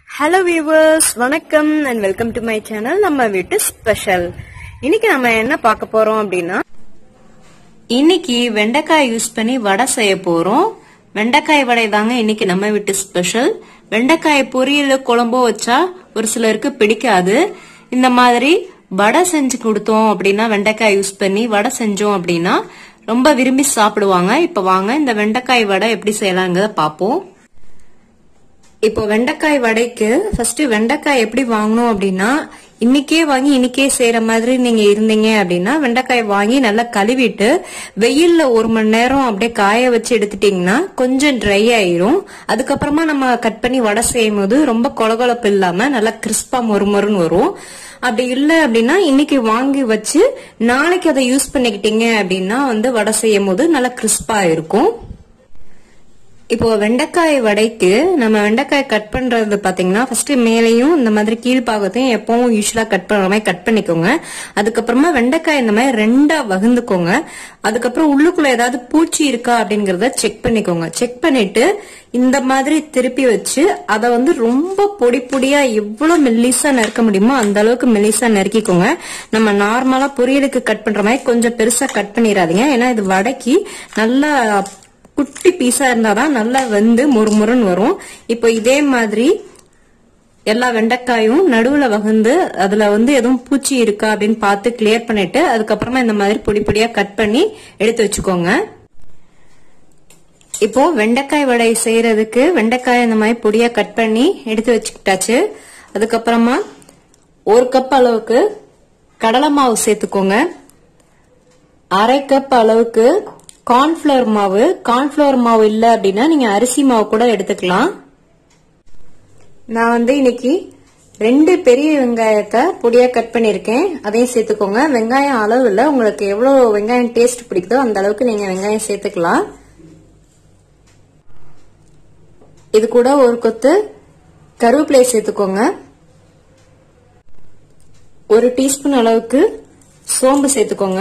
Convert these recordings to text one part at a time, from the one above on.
hello viewers வணக்கம் and welcome to my channel நம்ம வீட்டு ஸ்பெஷல் இன்னைக்கு நம்ம என்ன பார்க்க போறோம் அப்படின்னா இன்னைக்கு வெண்டைக்காய் யூஸ் பண்ணி வடை செய்ய போறோம் வெண்டைக்காய் வடை தாங்க இன்னைக்கு நம்ம வீட்டு ஸ்பெஷல் வெண்டைக்காய் பொரியல் குழம்போ வச்சா ஒரு சிலருக்கு பிடிக்காது இந்த மாதிரி வடை செஞ்சு கொடுத்தோம் அப்படின்னா வெண்டைக்காய் யூஸ் பண்ணி வடை செஞ்சோம் அப்படின்னா ரொம்ப விரும்பி சாப்பிடுவாங்க இப்ப வாங்க இந்த வெண்டைக்காய் வடை எப்படி செய்யலாங்கிறத பாப்போம் இப்போ வெண்டைக்காய் வடைக்கு ஃபர்ஸ்ட் வெண்டைக்காய் எப்படி வாங்கணும் அப்படின்னா இன்னைக்கே வாங்கி இன்னைக்கே செய்யற மாதிரி நீங்க இருந்தீங்க அப்படின்னா வெண்டைக்காய் வாங்கி நல்லா கழுவிட்டு வெயில்ல ஒரு மணி நேரம் அப்படியே காய வச்சு எடுத்துட்டீங்கன்னா கொஞ்சம் ட்ரை ஆயிரும் அதுக்கப்புறமா நம்ம கட் பண்ணி வடை செய்யும் போது ரொம்ப கொலகொலப்பு இல்லாம நல்லா கிறிஸ்பா மொறுமொறுன்னு வரும் அப்படி இல்ல அப்படின்னா இன்னைக்கு வாங்கி வச்சு நாளைக்கு அதை யூஸ் பண்ணிக்கிட்டீங்க அப்படின்னா வந்து வடை செய்யும் போது நல்லா கிறிஸ்பா இருக்கும் இப்போ வெண்டைக்காய் வடைக்கு நம்ம வெண்டைக்காய் கட் பண்றது பாத்தீங்கன்னா ஃபர்ஸ்ட் மேலையும் இந்த மாதிரி கீழ்பாகத்தையும் எப்பவும் யூஸ்வலா கட் பண்ற மாதிரி கட் பண்ணிக்கோங்க அதுக்கப்புறமா வெண்டைக்காய் இந்த மாதிரி ரெண்டா வகுந்துக்கோங்க அதுக்கப்புறம் உள்ளுக்குள்ள ஏதாவது பூச்சி இருக்கா அப்படிங்கறத செக் பண்ணிக்கோங்க செக் பண்ணிட்டு இந்த மாதிரி திருப்பி வச்சு அதை வந்து ரொம்ப பொடி பொடியா எவ்வளவு மெல்லிசா நறுக்க முடியுமோ அந்த அளவுக்கு மெல்லிசா நறுக்கிக்கோங்க நம்ம நார்மலா பொரியலுக்கு கட் பண்ற மாதிரி கொஞ்சம் பெருசா கட் பண்ணிடாதீங்க ஏன்னா இது வடைக்கு நல்லா குட்டி பீஸா இருந்தாதான் நல்லா வந்து முறுமுறுன்னு வரும் இப்போ இதே மாதிரி எல்லா வெண்டைக்காயும் நடுவுல வகுந்து அதுல வந்து எதுவும் பூச்சி இருக்கா அப்படின்னு பார்த்து கிளியர் பண்ணிட்டு அதுக்கப்புறமா இந்த மாதிரி பொடி பொடியா கட் பண்ணி எடுத்து வச்சுக்கோங்க இப்போ வெண்டைக்காய் வடை செய்யறதுக்கு வெண்டைக்காய் இந்த மாதிரி பொடியா கட் பண்ணி எடுத்து வச்சுக்கிட்டாச்சு அதுக்கப்புறமா ஒரு கப் அளவுக்கு கடலை மாவு சேர்த்துக்கோங்க அரை கப் அளவுக்கு கார்ன்ஃபிளவர் மாவு கார்ன்ஃபிளவர் மாவு இல்ல அப்படின்னா நீங்க அரிசி மாவு கூட எடுத்துக்கலாம் நான் வந்து இன்னைக்கு ரெண்டு பெரிய வெங்காயத்தை பொடியா கட் பண்ணிருக்கேன் அதையும் சேர்த்துக்கோங்க வெங்காயம் அளவுல உங்களுக்கு எவ்வளவு வெங்காயம் டேஸ்ட் பிடிக்குதோ அந்த அளவுக்கு நீங்க வெங்காயம் சேர்த்துக்கலாம் இது கூட ஒரு கொத்து கருவேப்பிலை சேர்த்துக்கோங்க ஒரு டீஸ்பூன் அளவுக்கு சோம்பு சேர்த்துக்கோங்க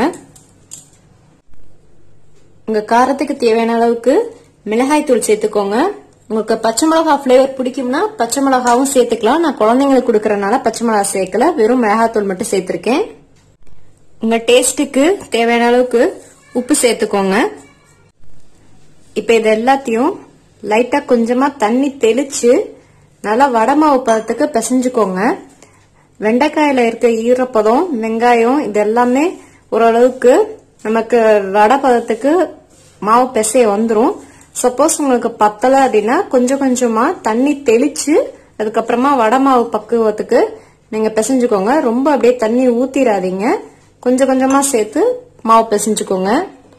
உங்க காரத்துக்கு தேவையான அளவுக்கு மிளகாய் தூள் சேர்த்துக்கோங்க உங்களுக்கு பச்சை மிளகா ஃபிளேவர் பிடிக்கும்னா பச்சை மிளகாவும் சேர்த்துக்கலாம் நான் குழந்தைங்களுக்கு கொடுக்கறதுனால பச்சை மிளகா சேர்க்கல வெறும் மிளகாய் தூள் மட்டும் சேர்த்திருக்கேன் உங்க டேஸ்ட்டுக்கு தேவையான அளவுக்கு உப்பு சேர்த்துக்கோங்க இப்ப இது எல்லாத்தையும் லைட்டா கொஞ்சமா தண்ணி தெளிச்சு நல்லா வடை மாவு பதத்துக்கு பிசைஞ்சுக்கோங்க வெண்டைக்காயில இருக்க ஈரப்பதம் வெங்காயம் இது எல்லாமே ஓரளவுக்கு நமக்கு வடை பதத்துக்கு மாவு பிசைய வந்துடும் சப்போஸ் உங்களுக்கு பத்தலை அப்படின்னா கொஞ்சம் கொஞ்சமா தண்ணி தெளிச்சு அதுக்கப்புறமா வடை மாவு பக்குவத்துக்கு நீங்க பிசைஞ்சுக்கோங்க ரொம்ப அப்படியே தண்ணி ஊத்திராதீங்க கொஞ்சம் கொஞ்சமா சேர்த்து மாவு பிசைஞ்சுக்கோங்க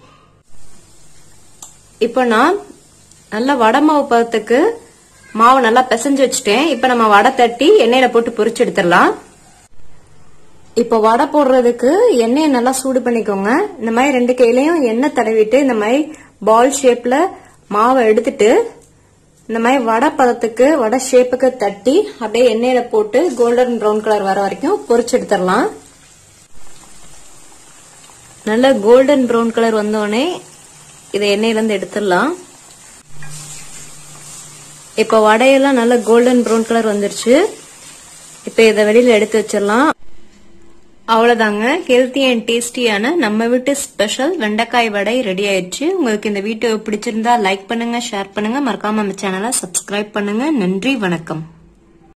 இப்போ நான் நல்ல வடை மாவு பதத்துக்கு மாவு நல்லா பிசைஞ்சு வச்சுட்டேன் இப்போ நம்ம வடை தட்டி எண்ணெயில போட்டு பொரிச்சு எடுத்துடலாம் இப்போ வடை போடுறதுக்கு எண்ணெயை நல்லா சூடு பண்ணிக்கோங்க இந்த மாதிரி ரெண்டு கையிலையும் எண்ணெய் தடவிட்டு இந்த மாதிரி பால் ஷேப்ல மாவை எடுத்துட்டு இந்த மாதிரி வடை பதத்துக்கு வடை ஷேப்புக்கு தட்டி அப்படியே எண்ணெயில போட்டு கோல்டன் ப்ரௌன் கலர் வர வரைக்கும் பொரிச்சு எடுத்துடலாம் நல்ல கோல்டன் ப்ரௌன் கலர் வந்தோடனே இதை எண்ணெயில இருந்து எடுத்துடலாம் இப்போ வடையெல்லாம் நல்ல கோல்டன் ப்ரௌன் கலர் வந்துருச்சு இப்போ இதை வெளியில எடுத்து வச்சிடலாம் அவ்வளவுதாங்க ஹெல்த்தி அண்ட் டேஸ்டியான நம்ம வீட்டு ஸ்பெஷல் வெண்டைக்காய் வடை ரெடி ஆயிடுச்சு உங்களுக்கு இந்த வீடியோ பிடிச்சிருந்தா லைக் பண்ணுங்க ஷேர் பண்ணுங்க மறக்காம நம்ம சேனலை சப்ஸ்கிரைப் பண்ணுங்க நன்றி வணக்கம்